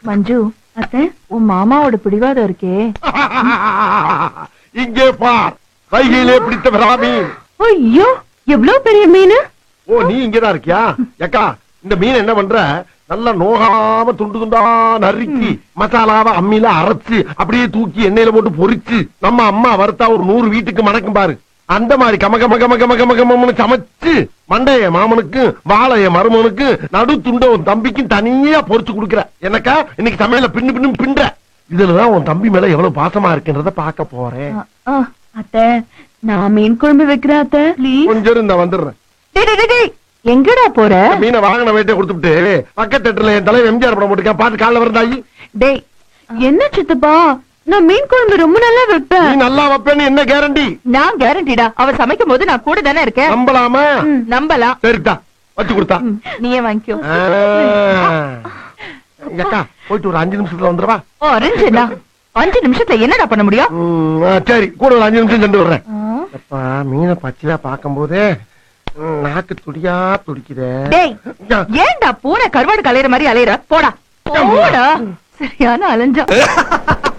மஞ்சு அத்தை உன் மாமாவோட பிடிவாதம் இருக்கே இங்கே பார் கையிலே பிடித்த பிராமி ஐயோ எவ்வளவு பெரிய மீன் ஓ நீ இங்கதான் இருக்கியா ஏக்கா இந்த மீன் என்ன பண்ற நல்லா நோகாம துண்டு துண்டா நறுக்கி மசாலாவை அம்மியில அரைச்சு அப்படியே தூக்கி எண்ணெயில போட்டு பொரிச்சு நம்ம அம்மா வறுத்தா ஒரு நூறு வீட்டுக்கு மணக்கும் பாரு அந்த மாதிரி கம கம கம கம கம கமன்னு சமைச்சு மண்டைய மாமனுக்கு வாழைய மருமனுக்கு நடு துண்ட உன் தம்பிக்கும் தனியா பொரிச்சு கொடுக்குற எனக்கா இன்னைக்கு சமையல பின்னு பின்னு பின்ற இதுலதான் உன் தம்பி மேல எவ்வளவு பாசமா இருக்குன்றத பார்க்க போறேன் அ, அ, அத்தை நான் மீன் குழம்பு வைக்கிறேன் அத்தை ப்ளீஸ் கொஞ்சம் இரு, இந்த வந்துடுறேன் டேய், டேய், டேய், எங்கடா போற மீனை வாங்கின வேட்டை கொடுத்துட்டு பக்கத்து தேட்டர்ல என் தலைவர் எம்ஜிஆர் படம் போட்டுருக்கேன் பாத்து காலைல வரந்தாயி டேய் என்ன சித்தப்பா நான் மீன் குழம்பு ரொம்ப நல்லா நீ வைப்பேன் நல்லா வைப்பேன்னு என்ன கேரண்டி நான் கேரண்டிடா அவ சமைக்கும் போது நான் கூட தானே இருக்கேன் நம்பலாமா ம், நம்பலாம் சரிதா வச்சு கொடுத்தா ம், நீயே வாங்கிக்கோ ஆ. அக்கா போயிட்டு ஒரு அஞ்சு நிமிஷத்துல வந்துடுவா ஆரஞ்சுடா அஞ்சு நிமிஷத்துல என்னடா பண்ண முடியும் ம், ஆ, சரி கூட ஒரு அஞ்சு நிமிஷம் சென்று வர்றேன் ஆ. அப்பா மீனை பச்சையா பார்க்கும் போதே ம், நாக்கு துடியா துடிக்குதே டேய் ஏன்டா பூனை கருவாடு கலையிற மாதிரி அலையிற போடா போடா சரியான அலைஞ்சா